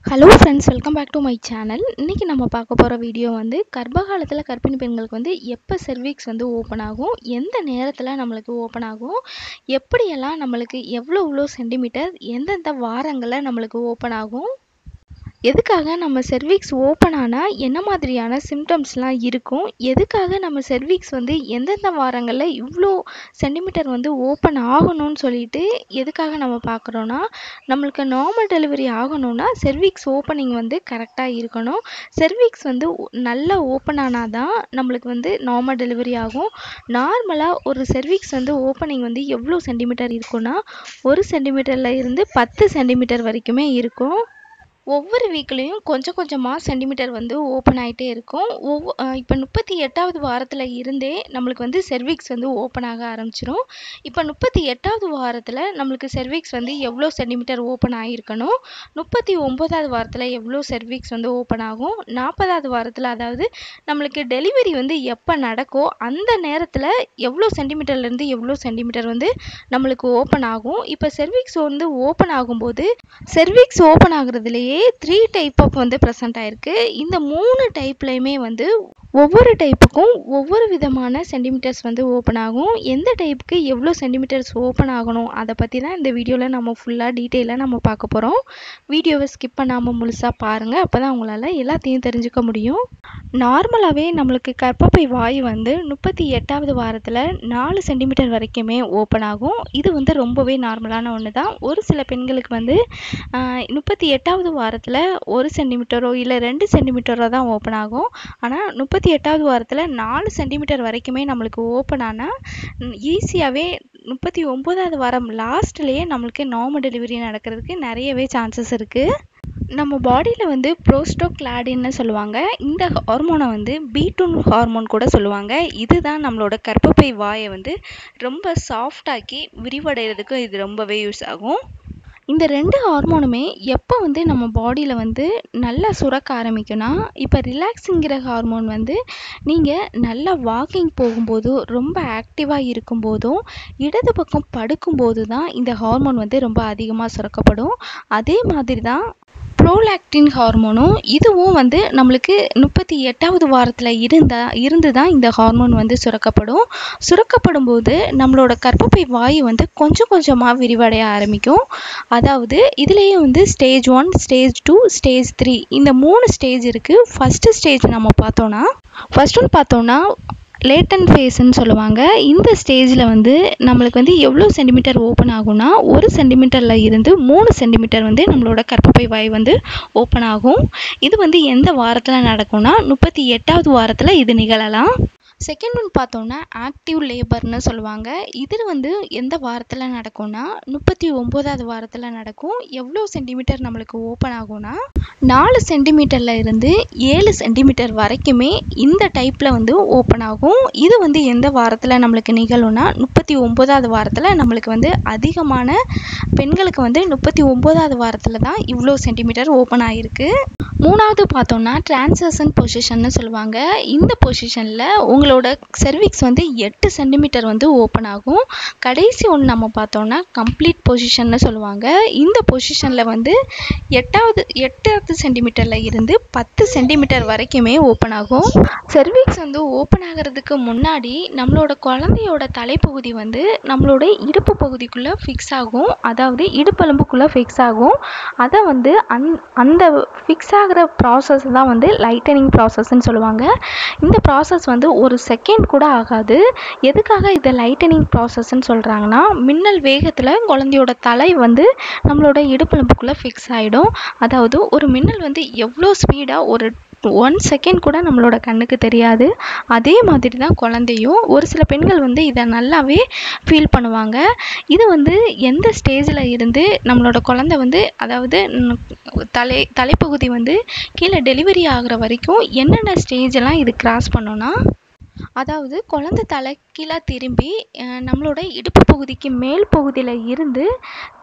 hello friends welcome back to my channel இன்றைக்கி நம்ம பார்க்க போகிற வீடியோ வந்து கர்ப்ப காலத்தில் கர்ப்பிணி பெண்களுக்கு வந்து எப்போ செர்விக்ஸ் வந்து ஓப்பன் ஆகும் எந்த நேரத்தில் நம்மளுக்கு ஓப்பன் ஆகும் எப்படியெல்லாம் நம்மளுக்கு எவ்வளோ எவ்வளோ சென்டிமீட்டர் எந்தெந்த வாரங்களில் நம்மளுக்கு ஓப்பன் ஆகும் எதுக்காக நம்ம செர்விக்ஸ் ஓப்பன் ஆனால் என்ன மாதிரியான சிம்டம்ஸ்லாம் இருக்கும் எதுக்காக நம்ம செர்விக்ஸ் வந்து எந்தெந்த வாரங்களில் இவ்வளோ சென்டிமீட்டர் வந்து ஓப்பன் ஆகணும்னு சொல்லிட்டு எதுக்காக நம்ம பார்க்குறோன்னா நம்மளுக்கு நார்மல் டெலிவரி ஆகணும்னா செர்விக்ஸ் ஓப்பனிங் வந்து கரெக்டாக இருக்கணும் செர்விக்ஸ் வந்து ஒ- நல்லா ஓப்பன் ஆனால் தான் நம்மளுக்கு வந்து நார்மல் டெலிவரி ஆகும் நார்மலாக ஒரு செர்விக்ஸ் வந்து ஓப்பனிங் வந்து எவ்வளோ சென்டிமீட்டர் இருக்குன்னா ஒரு சென்டிமீட்டரில் இருந்து பத்து சென்டிமீட்டர் வரைக்குமே இருக்கும் ஒவ்வொரு வீக்லேயும் கொஞ்சம் கொஞ்சமாக சென்டிமீட்டர் வந்து ஓப்பன் ஆகிட்டே இருக்கும் ஒவ்வொ இப்போ முப்பத்தி எட்டாவது வாரத்தில் இருந்தே நம்மளுக்கு வந்து செர்விக்ஸ் வந்து ஓப்பன் ஆக ஆரம்பிச்சிரும் இப்போ முப்பத்தி எட்டாவது வாரத்தில் நம்மளுக்கு செர்விக்ஸ் வந்து எவ்வளோ சென்டிமீட்டர் ஓப்பன் ஆகிருக்கணும் முப்பத்தி ஒம்போதாவது வாரத்தில் எவ்வளோ செர்விக்ஸ் வந்து ஓப்பன் ஆகும் நாற்பதாவது வாரத்தில் அதாவது நம்மளுக்கு டெலிவரி வந்து எப்போ நடக்கோ அந்த நேரத்தில் எவ்வளோ சென்டிமீட்டர்லேருந்து எவ்வளோ சென்டிமீட்டர் வந்து நம்மளுக்கு ஓப்பன் ஆகும் இப்போ செர்விக்ஸ் வந்து ஓப்பன் ஆகும்போது செர்விக்ஸ் ஓப்பன் ஆகுறதுலேயே த்ரீ டைப் ஆஃப் வந்து ப்ரெசென்ட் ஆயிருக்கு இந்த மூணு டைப்லையுமே வந்து ஒவ்வொரு டைப்புக்கும் ஒவ்வொரு விதமான சென்டிமீட்டர்ஸ் வந்து ஓப்பன் ஆகும் எந்த டைப்புக்கு எவ்வளோ சென்டிமீட்டர்ஸ் ஓப்பன் ஆகணும் அதை பற்றி தான் இந்த வீடியோவில் நம்ம ஃபுல்லாக டீட்டெயிலாக நம்ம பார்க்க போகிறோம் வீடியோவை ஸ்கிப் பண்ணாமல் முழுசாக பாருங்கள் அப்போ தான் உங்களால் எல்லாத்தையும் தெரிஞ்சுக்க முடியும் நார்மலாகவே நம்மளுக்கு கர்ப்பப்பை வாய் வந்து முப்பத்தி எட்டாவது வாரத்தில் நாலு சென்டிமீட்டர் வரைக்குமே ஓப்பன் ஆகும் இது வந்து ரொம்பவே நார்மலான ஒன்று தான் ஒரு சில பெண்களுக்கு வந்து முப்பத்தி எட்டாவது வாரத்தில் ஒரு சென்டிமீட்டரோ இல்லை ரெண்டு சென்டிமீட்டரோ தான் ஓப்பன் ஆகும் ஆனால் முப்பத்தி எட்டாவது வாரத்தில் நாலு சென்டிமீட்டர் வரைக்குமே நம்மளுக்கு ஓப்பன் ஆனால் ஈஸியாகவே முப்பத்தி ஒம்போதாவது வாரம் லாஸ்ட்லேயே நம்மளுக்கு நார்மல் டெலிவரி நடக்கிறதுக்கு நிறையவே சான்சஸ் இருக்குது நம்ம பாடியில் வந்து ப்ரோஸ்டோக்ளாடின்னு சொல்லுவாங்க இந்த ஹார்மோனை வந்து பீட்டூன் ஹார்மோன் கூட சொல்லுவாங்க இதுதான் நம்மளோட கர்ப்பப்பை வாயை வந்து ரொம்ப சாஃப்டாக்கி விரிவடைகிறதுக்கு இது ரொம்பவே யூஸ் ஆகும் இந்த ரெண்டு ஹார்மோனுமே எப்போ வந்து நம்ம பாடியில் வந்து நல்லா சுரக்க ஆரம்பிக்கும்னா இப்போ ரிலாக்ஸுங்கிற ஹார்மோன் வந்து நீங்கள் நல்லா வாக்கிங் போகும்போதும் ரொம்ப ஆக்டிவாக இருக்கும்போதும் இடது பக்கம் படுக்கும்போது தான் இந்த ஹார்மோன் வந்து ரொம்ப அதிகமாக சுரக்கப்படும் அதே மாதிரி தான் ப்ரோலாக்டின் ஹார்மோனும் இதுவும் வந்து நம்மளுக்கு முப்பத்தி எட்டாவது வாரத்தில் இருந்தா இருந்து தான் இந்த ஹார்மோன் வந்து சுரக்கப்படும் சுரக்கப்படும் போது நம்மளோட கர்ப்பப்பை வாயு வந்து கொஞ்சம் கொஞ்சமாக விரிவடைய ஆரம்பிக்கும் அதாவது இதுலேயே வந்து stage one stage two stage three இந்த மூணு ஸ்டேஜ் இருக்குது ஃபஸ்ட்டு ஸ்டேஜ் நம்ம பார்த்தோன்னா ஃபர்ஸ்ட் ஒன் பார்த்தோன்னா லேட்டன் ஃபேஸ்ன்னு சொல்லுவாங்க இந்த ஸ்டேஜில் வந்து நம்மளுக்கு வந்து எவ்வளோ சென்டிமீட்டர் ஓப்பன் ஆகும்னா ஒரு சென்டிமீட்டரில் இருந்து மூணு சென்டிமீட்டர் வந்து நம்மளோட கர்ப்பப்பை வாய் வந்து ஓப்பன் ஆகும் இது வந்து எந்த வாரத்தில் நடக்கும்னா முப்பத்தி எட்டாவது வாரத்தில் இது நிகழலாம் செகண்ட் ஒன் பார்த்தோன்னா ஆக்டிவ் லேபர்னு சொல்லுவாங்க இது வந்து எந்த வாரத்தில் நடக்கும்னா முப்பத்தி ஒம்போதாவது வாரத்தில் நடக்கும் எவ்வளோ சென்டிமீட்டர் நம்மளுக்கு ஓப்பன் ஆகும்னா நாலு சென்டிமீட்டரில் இருந்து ஏழு சென்டிமீட்டர் வரைக்குமே இந்த டைப்பில் வந்து ஓப்பன் ஆகும் இது வந்து எந்த வாரத்தில் நம்மளுக்கு நிகழும்னா முப்பத்தி ஒம்போதாவது வாரத்தில் நம்மளுக்கு வந்து அதிகமான பெண்களுக்கு வந்து முப்பத்தி ஒம்போதாவது வாரத்தில் தான் இவ்வளோ சென்டிமீட்டர் ஓப்பன் ஆகிருக்கு மூணாவது பார்த்தோம்னா டிரான்சர்சன் பொசிஷன்னு சொல்லுவாங்க இந்த பொசிஷனில் உங்களோட செர்விக்ஸ் வந்து எட்டு சென்டிமீட்டர் வந்து ஓப்பன் ஆகும் கடைசி ஒன்று நம்ம பார்த்தோம்னா கம்ப்ளீட் பொசிஷன்னு சொல்லுவாங்க இந்த பொசிஷனில் வந்து எட்டாவது எட்டாவது சென்டிமீட்டரில் இருந்து பத்து சென்டிமீட்டர் வரைக்குமே ஓப்பன் ஆகும் செர்விக்ஸ் வந்து ஓப்பன் ஆகிறதுக்கு முன்னாடி நம்மளோட குழந்தையோட தலைப்பகுதி வந்து நம்மளோட இடுப்பு பகுதிக்குள்ளே ஃபிக்ஸ் ஆகும் அதாவது இடுப்பெலும்புக்குள்ளே ஃபிக்ஸ் ஆகும் அதை வந்து அந் அந்த ஃபிக்ஸ் ஆகிற ப்ராசஸ் தான் வந்து லைட்டனிங் ப்ராசஸ்ன்னு சொல்லுவாங்க இந்த ப்ராசஸ் வந்து ஒரு செகண்ட் கூட ஆகாது எதுக்காக இதை லைட்டனிங் ப்ராசஸ்ன்னு சொல்கிறாங்கன்னா மின்னல் வேகத்தில் குழந்தையோட தலை வந்து நம்மளோட இடுப்பெலும்புக்குள்ளே ஃபிக்ஸ் ஆகிடும் அதாவது ஒரு மின்னல் வந்து எவ்வளோ ஸ்பீடாக ஒரு ஒன் செகண்ட் கூட நம்மளோட கண்ணுக்கு தெரியாது அதே மாதிரி தான் குழந்தையும் ஒரு சில பெண்கள் வந்து இதை நல்லாவே ஃபீல் பண்ணுவாங்க இது வந்து எந்த ஸ்டேஜில் இருந்து நம்மளோட குழந்தை வந்து அதாவது ம், தலை தலைப்பகுதி வந்து கீழே டெலிவரி ஆகுற வரைக்கும் என்னென்ன ஸ்டேஜ் எல்லாம் இது கிராஸ் பண்ணும்னா அதாவது குழந்தை தலை கீழே திரும்பி அஹ், நம்மளோட இடுப்பு பகுதிக்கு மேல் பகுதியில் இருந்து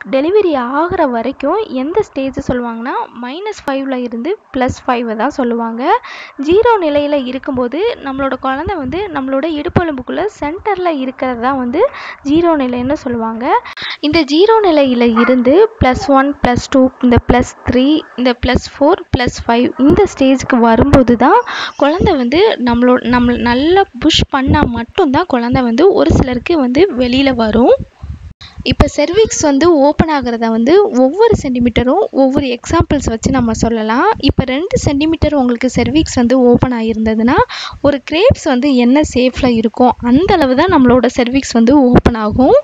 டெலிவரி ஆகிற வரைக்கும் எந்த ஸ்டேஜ் சொல்லுவாங்கன்னா மைனஸ் ஃபைவ்ல இருந்து ப்ளஸ் ஃபைவை தான் சொல்லுவாங்க ஜீரோ நிலையில் இருக்கும்போது நம்மளோட குழந்தை வந்து நம்மளோட இடுப்பெலும்புக்குள்ளே சென்டரில் இருக்கிறது தான் வந்து ஜீரோ நிலைன்னு சொல்லுவாங்க இந்த ஜீரோ நிலையில் இருந்து ப்ளஸ் ஒன் ப்ளஸ் டூ இந்த ப்ளஸ் த்ரீ இந்த ப்ளஸ் ஃபோர் ப்ளஸ் ஃபைவ் இந்த ஸ்டேஜுக்கு வரும்போது தான் குழந்தை வந்து நம்மளோட நம்ம நல்லா புஷ் பண்ணால் மட்டும்தான் குழந்தை வந்து ஒரு சிலருக்கு வந்து வெளியில் வரும் இப்போ செர்விக்ஸ் வந்து ஓப்பன் ஆகிறத வந்து ஒவ்வொரு சென்டிமீட்டரும் ஒவ்வொரு எக்ஸாம்பிள்ஸ் வச்சு நம்ம சொல்லலாம் இப்போ ரெண்டு சென்டிமீட்டர் உங்களுக்கு செர்விக்ஸ் வந்து ஓப்பன் ஆகியிருந்ததுன்னா ஒரு கிரேப்ஸ் வந்து என்ன சேஃபில் இருக்கும் அந்த அளவு தான் நம்மளோட செர்விக்ஸ் வந்து ஓப்பன் ஆகும்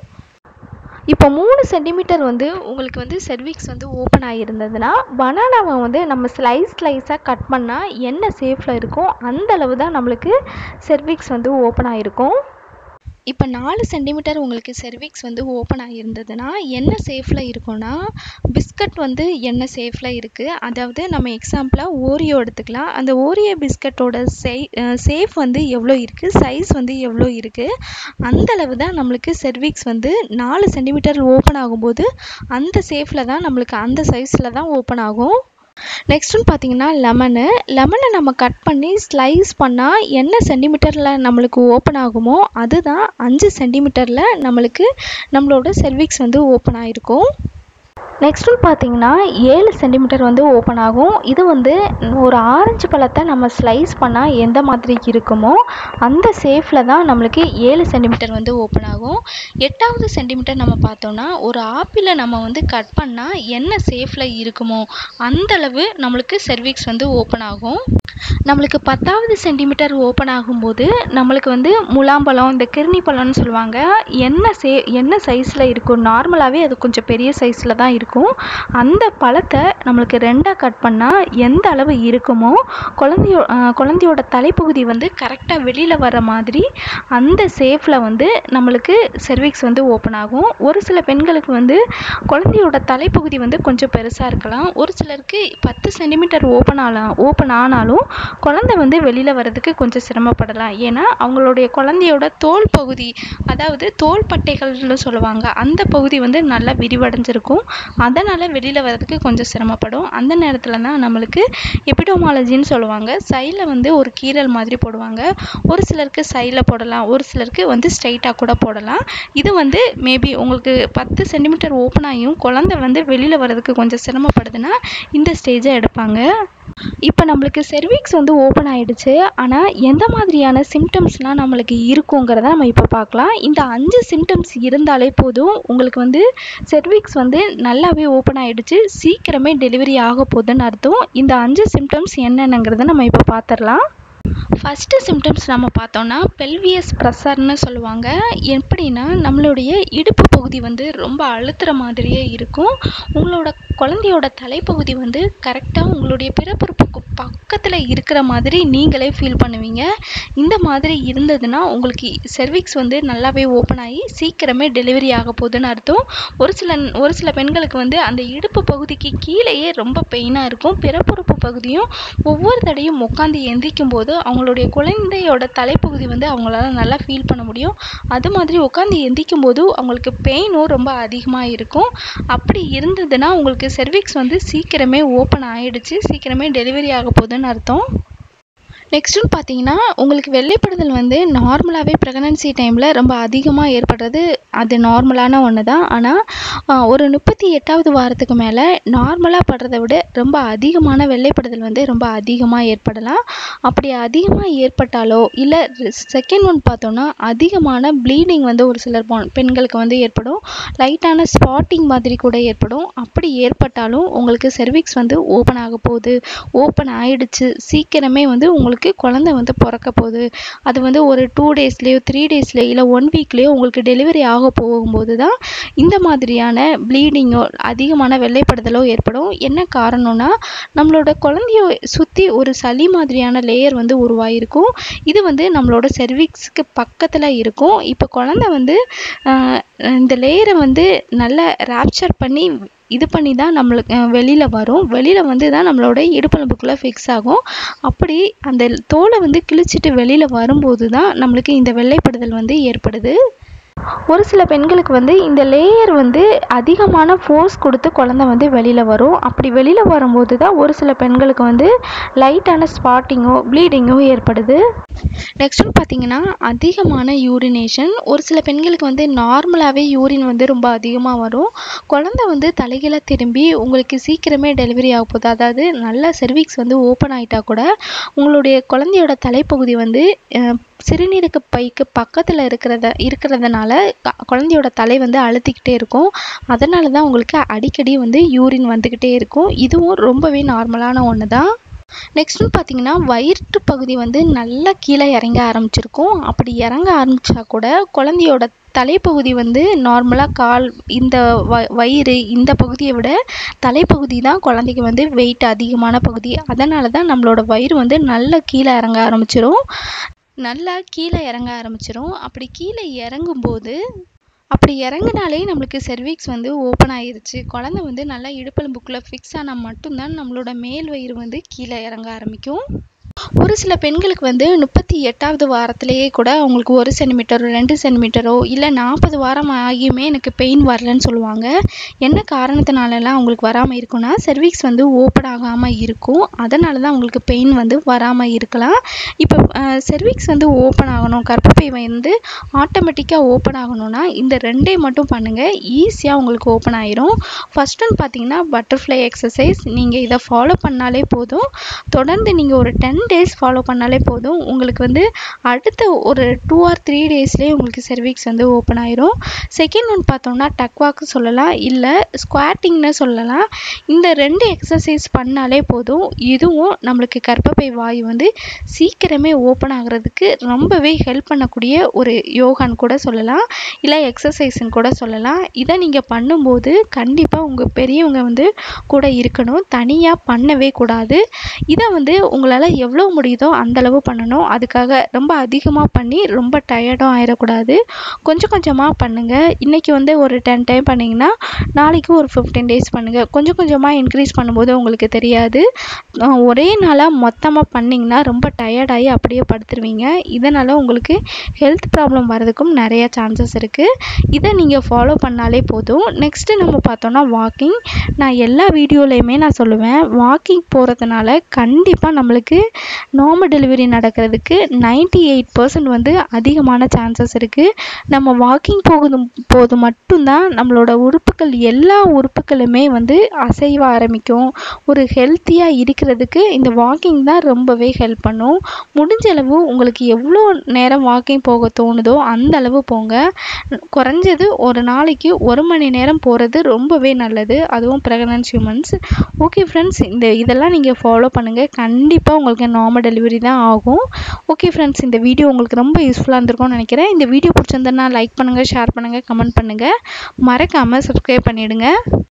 இப்போ மூணு சென்டிமீட்டர் வந்து உங்களுக்கு வந்து செர்விக்ஸ் வந்து ஓப்பன் ஆகியிருந்ததுன்னா பனானாவை வந்து நம்ம ஸ்லைஸ் ஸ்லைஸாக கட் பண்ணால் என்ன சேஃபில் இருக்கும் அந்த அளவு தான் நம்மளுக்கு செர்விக்ஸ் வந்து ஓப்பன் ஆகிருக்கும் இப்போ நாலு சென்டிமீட்டர் உங்களுக்கு செர்விக்ஸ் வந்து ஓப்பன் ஆகியிருந்ததுன்னா என்ன சேஃபில் இருக்கும்னா பிஸ்கட் வந்து என்ன சேஃபில் இருக்குது அதாவது நம்ம எக்ஸாம்பிளாக ஓரியோ எடுத்துக்கலாம் அந்த ஓரியோ பிஸ்கட்டோட சே சேஃப் வந்து எவ்வளோ இருக்குது சைஸ் வந்து எவ்வளோ இருக்குது அந்த அளவு தான் நம்மளுக்கு செர்விக்ஸ் வந்து நாலு சென்டிமீட்டர் ஓப்பன் ஆகும்போது அந்த சேஃபில் தான் நம்மளுக்கு அந்த சைஸில் தான் ஓப்பன் ஆகும் நெக்ஸ்ட்டுன்னு பார்த்தீங்கன்னா லெமனு லெமனை நம்ம கட் பண்ணி ஸ்லைஸ் பண்ணால் என்ன சென்டிமீட்டரில் நம்மளுக்கு ஓப்பன் ஆகுமோ அதுதான் அஞ்சு சென்டிமீட்டரில் நம்மளுக்கு நம்மளோட செர்விக்ஸ் வந்து ஓப்பன் ஆகிருக்கும் நெக்ஸ்ட்டு பார்த்தீங்கன்னா ஏழு சென்டிமீட்டர் வந்து ஓப்பன் ஆகும் இது வந்து ஒரு ஆரஞ்சு பழத்தை நம்ம ஸ்லைஸ் பண்ணால் எந்த மாதிரி இருக்குமோ அந்த சேஃபில் தான் நம்மளுக்கு ஏழு சென்டிமீட்டர் வந்து ஓப்பன் ஆகும் எட்டாவது சென்டிமீட்டர் நம்ம பார்த்தோன்னா ஒரு ஆப்பிளை நம்ம வந்து கட் பண்ணால் என்ன சேஃபில் இருக்குமோ அந்தளவு நம்மளுக்கு செர்விக்ஸ் வந்து ஓப்பன் ஆகும் நம்மளுக்கு பத்தாவது சென்டிமீட்டர் ஓப்பன் ஆகும்போது நம்மளுக்கு வந்து முலாம்பழம் இந்த கிருணி பழம்னு சொல்லுவாங்க என்ன சே என்ன சைஸில் இருக்கும் நார்மலாகவே அது கொஞ்சம் பெரிய சைஸில் தான் இருக்கும் அந்த பழத்தை நம்மளுக்கு ரெண்டாக கட் பண்ணால் எந்த அளவு இருக்குமோ குழந்தையோ குழந்தையோட தலைப்பகுதி வந்து கரெக்டாக வெளியில் வர மாதிரி அந்த சேஃபில் வந்து நம்மளுக்கு செர்விக்ஸ் வந்து ஓப்பன் ஆகும் ஒரு சில பெண்களுக்கு வந்து குழந்தையோட தலைப்பகுதி வந்து கொஞ்சம் பெருசாக இருக்கலாம் ஒரு சிலருக்கு பத்து சென்டிமீட்டர் ஓப்பன் ஆகலாம் ஓப்பன் ஆனாலும் குழந்தை வந்து வெளியில் வர்றதுக்கு கொஞ்சம் சிரமப்படலாம் ஏன்னா அவங்களுடைய குழந்தையோட தோல் பகுதி அதாவது தோல் பட்டைகள்னு சொல்லுவாங்க அந்த பகுதி வந்து நல்லா விரிவடைஞ்சிருக்கும் அதனால் வெளியில் வர்றதுக்கு கொஞ்சம் சிரமப்படும் அந்த நேரத்தில் தான் நம்மளுக்கு எபிடோமாலஜின்னு சொல்லுவாங்க சைடில் வந்து ஒரு கீரல் மாதிரி போடுவாங்க ஒரு சிலருக்கு சைடில் போடலாம் ஒரு சிலருக்கு வந்து ஸ்ட்ரைட்டாக கூட போடலாம் இது வந்து மேபி உங்களுக்கு பத்து சென்டிமீட்டர் ஓப்பன் ஆகியும் குழந்தை வந்து வெளியில் வர்றதுக்கு கொஞ்சம் சிரமப்படுதுன்னா இந்த ஸ்டேஜை எடுப்பாங்க இப்போ நம்மளுக்கு செர்விக்ஸ் வந்து ஓப்பன் ஆகிடுச்சு ஆனால் எந்த மாதிரியான சிம்டம்ஸ்லாம் நம்மளுக்கு இருக்குங்கிறத நம்ம இப்போ பார்க்கலாம் இந்த அஞ்சு சிம்டம்ஸ் இருந்தாலே போதும் உங்களுக்கு வந்து செர்விக்ஸ் வந்து நல்லாவே ஓப்பன் ஆகிடுச்சு சீக்கிரமே டெலிவரி ஆக போகுதுன்னு அர்த்தம் இந்த அஞ்சு சிம்டம்ஸ் என்னென்னங்கிறத நம்ம இப்போ பார்த்துடலாம் ஃபஸ்ட்டு சிம்டம்ஸ் நம்ம பார்த்தோன்னா பெல்வியஸ் ப்ரெஷர்னு சொல்லுவாங்க எப்படின்னா நம்மளுடைய இடுப்பு பகுதி வந்து ரொம்ப அழுத்துற மாதிரியே இருக்கும் உங்களோட குழந்தையோட தலைப்பகுதி வந்து கரெக்டாக உங்களுடைய பிறப்புறுப்புக்கு பக்கத்தில் இருக்கிற மாதிரி நீங்களே ஃபீல் பண்ணுவீங்க இந்த மாதிரி இருந்ததுன்னா உங்களுக்கு செர்விக்ஸ் வந்து நல்லாவே ஓப்பன் ஆகி சீக்கிரமே டெலிவரி ஆக போகுதுன்னு அர்த்தம் ஒரு சில ஒரு சில பெண்களுக்கு வந்து அந்த இடுப்பு பகுதிக்கு கீழேயே ரொம்ப பெயினாக இருக்கும் பிறப்புறுப்பு பகுதியும் ஒவ்வொரு தடையும் உட்காந்து எந்திரிக்கும் போது அவங்களுடைய குழந்தையோட தலைப்பகுதி வந்து அவங்களால நல்லா ஃபீல் பண்ண முடியும் அது மாதிரி உட்காந்து எந்திரிக்கும் போது அவங்களுக்கு பெயினும் ரொம்ப அதிகமாக இருக்கும் அப்படி இருந்ததுன்னா உங்களுக்கு செர்விக்ஸ் வந்து சீக்கிரமே ஓப்பன் ஆகிடுச்சு சீக்கிரமே டெலிவரி ஆக போகுதுன்னு அர்த்தம் நெக்ஸ்ட்டுன்னு பார்த்தீங்கன்னா உங்களுக்கு வெள்ளைப்படுதல் வந்து நார்மலாகவே ப்ரெக்னன்சி டைமில் ரொம்ப அதிகமாக ஏற்படுறது அது நார்மலான ஒன்று தான் ஆனால் ஒரு முப்பத்தி எட்டாவது வாரத்துக்கு மேலே நார்மலாக படுறத விட ரொம்ப அதிகமான வெள்ளைப்படுதல் வந்து ரொம்ப அதிகமாக ஏற்படலாம் அப்படி அதிகமாக ஏற்பட்டாலோ இல்லை செகண்ட் ஒன் பார்த்தோன்னா அதிகமான ப்ளீடிங் வந்து ஒரு சிலர் பெண்களுக்கு வந்து ஏற்படும் லைட்டான ஸ்பாட்டிங் மாதிரி கூட ஏற்படும் அப்படி ஏற்பட்டாலும் உங்களுக்கு செர்விக்ஸ் வந்து ஓப்பன் ஆக போகுது ஓப்பன் ஆயிடுச்சு சீக்கிரமே வந்து உங்களுக்கு குழந்தை வந்து பிறக்க போகுது அது வந்து ஒரு டூ டேஸ்லேயோ த்ரீ டேஸ்லேயோ இல்லை ஒன் வீக்லேயோ உங்களுக்கு டெலிவரி ஆக போகும்போது தான் இந்த மாதிரியான ப்ளீடிங்கோ அதிகமான வெள்ளைப்படுதலோ ஏற்படும் என்ன காரணம்னா நம்மளோட குழந்தைய சுற்றி ஒரு சளி மாதிரியான லேயர் வந்து உருவாகிருக்கும் இது வந்து நம்மளோட செர்விக்ஸுக்கு பக்கத்தில் இருக்கும் இப்போ குழந்தை வந்து இந்த லேயரை வந்து நல்லா ரேப்சர் பண்ணி இது பண்ணி தான் நம்மளுக்கு வெளியில் வரும் வெளியில் வந்து தான் நம்மளோட இடுப்பெலும்புக்குள்ளே ஃபிக்ஸ் ஆகும் அப்படி அந்த தோலை வந்து கிழிச்சிட்டு வெளியில் வரும்போது தான் நம்மளுக்கு இந்த வெள்ளைப்படுதல் வந்து ஏற்படுது ஒரு சில பெண்களுக்கு வந்து இந்த லேயர் வந்து அதிகமான ஃபோர்ஸ் கொடுத்து குழந்த வந்து வெளியில் வரும் அப்படி வெளியில் வரும்போது தான் ஒரு சில பெண்களுக்கு வந்து லைட்டான ஸ்பாட்டிங்கோ ப்ளீடிங்கோ ஏற்படுது நெக்ஸ்ட்டு பார்த்தீங்கன்னா அதிகமான யூரினேஷன் ஒரு சில பெண்களுக்கு வந்து நார்மலாகவே யூரின் வந்து ரொம்ப அதிகமாக வரும் குழந்த வந்து தலைகீழாக திரும்பி உங்களுக்கு சீக்கிரமே டெலிவரி ஆக போகுது அதாவது நல்லா செர்விக்ஸ் வந்து ஓப்பன் ஆகிட்டா கூட உங்களுடைய குழந்தையோட தலைப்பகுதி வந்து அஹ், சிறுநீரக பைக்கு பக்கத்தில் இருக்கிறத இருக்கிறதுனால க- குழந்தையோட தலை வந்து அழுத்திக்கிட்டே இருக்கும் அதனால தான் உங்களுக்கு அடிக்கடி வந்து யூரின் வந்துக்கிட்டே இருக்கும் இதுவும் ரொம்பவே நார்மலான ஒன்று தான் நெக்ஸ்ட்டு பார்த்தீங்கன்னா வயிற்று பகுதி வந்து நல்லா கீழே இறங்க ஆரம்பிச்சிருக்கும் அப்படி இறங்க ஆரம்பித்தா கூட குழந்தையோட தலைப்பகுதி வந்து நார்மலாக கால் இந்த வ வயிறு இந்த பகுதியை விட தலைப்பகுதி தான் குழந்தைக்கு வந்து வெயிட் அதிகமான பகுதி அதனால தான் நம்மளோட வயிறு வந்து நல்லா கீழே இறங்க ஆரம்பிச்சிரும் நல்லா கீழே இறங்க ஆரம்பிச்சிரும் அப்படி கீழே இறங்கும்போது அப்படி இறங்குனாலே நம்மளுக்கு செர்விக்ஸ் வந்து ஓப்பன் ஆயிருச்சு குழந்தை வந்து நல்லா இடுப்பெலும்புக்குள்ளே ஃபிக்ஸ் ஆனால் மட்டும்தான் நம்மளோட மேல் வயிறு வந்து கீழே இறங்க ஆரம்பிக்கும் ஒரு சில பெண்களுக்கு வந்து முப்பத்தி எட்டாவது வாரத்திலேயே கூட அவங்களுக்கு ஒரு சென்டிமீட்டரோ ரெண்டு சென்டிமீட்டரோ இல்லை நாற்பது வாரம் ஆகியுமே எனக்கு பெயின் வரலன்னு சொல்லுவாங்க என்ன காரணத்தினாலலாம் அவங்களுக்கு வராமல் இருக்கும்னா செர்விக்ஸ் வந்து ஓப்பன் ஆகாமல் இருக்கும் அதனால தான் அவங்களுக்கு பெயின் வந்து வராமல் இருக்கலாம் இப்போ செர்விக்ஸ் வந்து ஓப்பன் ஆகணும் கர்ப்பப்பை வந்து ஆட்டோமேட்டிக்காக ஓப்பன் ஆகணும்னா இந்த ரெண்டே மட்டும் பண்ணுங்கள் ஈஸியாக உங்களுக்கு ஓப்பன் ஆயிரும் ஃபர்ஸ்ட் ஒன் பார்த்தீங்கன்னா பட்டர்ஃப்ளை எக்ஸசைஸ் நீங்கள் இதை ஃபாலோ பண்ணாலே போதும் தொடர்ந்து நீங்கள் ஒரு டென் டேஸ் ஃபாலோ பண்ணாலே போதும் உங்களுக்கு வந்து அடுத்த ஒரு டூ ஆர் த்ரீ டேஸ்லேயே உங்களுக்கு செர்விக்ஸ் வந்து ஓப்பன் ஆயிரும் செகண்ட் ஒன் பார்த்தோம்னா டக்வாக்கு சொல்லலாம் இல்லை ஸ்குவாட்டிங்னு சொல்லலாம் இந்த ரெண்டு எக்ஸசைஸ் பண்ணாலே போதும் இதுவும் நம்மளுக்கு கர்ப்பப்பை வாய் வந்து சீக்கிரமே ஓப்பன் ஆகுறதுக்கு ரொம்பவே ஹெல்ப் பண்ணக்கூடிய ஒரு யோகான்னு கூட சொல்லலாம் இல்லை எக்ஸசைஸ்ன்னு கூட சொல்லலாம் இதை நீங்கள் பண்ணும்போது கண்டிப்பாக உங்கள் பெரியவங்க வந்து கூட இருக்கணும் தனியாக பண்ணவே கூடாது இதை வந்து உங்களால் எவ்வளோ முடியுதோ அந்த அளவு பண்ணணும் அதுக்காக ரொம்ப அதிகமாக பண்ணி ரொம்ப டயர்டும் ஆயிடக்கூடாது கொஞ்சம் கொஞ்சமாக பண்ணுங்கள் இன்றைக்கி வந்து ஒரு டென் டைம் பண்ணிங்கன்னா நாளைக்கு ஒரு ஃபிஃப்டீன் டேஸ் பண்ணுங்கள் கொஞ்சம் கொஞ்சமாக இன்க்ரீஸ் பண்ணும்போது உங்களுக்கு தெரியாது அஹ் ஒரே நாளாக மொத்தமாக பண்ணிங்கன்னா ரொம்ப டயர்டாகி அப்படியே படுத்துருவீங்க இதனால் உங்களுக்கு ஹெல்த் ப்ராப்ளம் வரதுக்கும் நிறைய சான்சஸ் இருக்குது இதை நீங்கள் ஃபாலோ பண்ணாலே போதும் நெக்ஸ்ட்டு நம்ம பார்த்தோன்னா வாக்கிங் நான் எல்லா வீடியோலையுமே நான் சொல்லுவேன் வாக்கிங் போகிறதுனால கண்டிப்பாக நம்மளுக்கு நார்மல் டெலிவரி நடக்கிறதுக்கு 98% எயிட் பர்சன்ட் வந்து அதிகமான சான்சஸ் இருக்குது நம்ம வாக்கிங் போகுது போது மட்டும்தான் நம்மளோட உறுப்புகள் எல்லா உறுப்புகளுமே வந்து அசைவ ஆரம்பிக்கும் ஒரு ஹெல்த்தியாக இருக்கிறதுக்கு இந்த வாக்கிங் தான் ரொம்பவே ஹெல்ப் பண்ணும் முடிஞ்ச அளவு உங்களுக்கு எவ்வளோ நேரம் வாக்கிங் போக தோணுதோ அந்த அளவு போங்க குறைஞ்சது ஒரு நாளைக்கு ஒரு மணி நேரம் போகிறது ரொம்பவே நல்லது அதுவும் ப்ரெக்னன்ட் ஹியூமன்ஸ் ஓகே ஃப்ரெண்ட்ஸ் இந்த இதெல்லாம் நீங்கள் ஃபாலோ பண்ணுங்கள் கண்டிப்பாக உங்களுக்கு நார்மல் டெலிவரி தான் ஆகும் ஓகே ஃப்ரெண்ட்ஸ் இந்த வீடியோ உங்களுக்கு ரொம்ப யூஸ்ஃபுல்லாக இருந்திருக்கும்னு நினைக்கிறேன் இந்த வீடியோ பிடிச்சிருந்தனா லைக் பண்ணுங்கள் ஷேர் பண்ணுங்கள் கமெண்ட் பண்ணுங்கள் மறக்காமல் சப்ஸ்கிரைப் பண்ணிவிடுங்க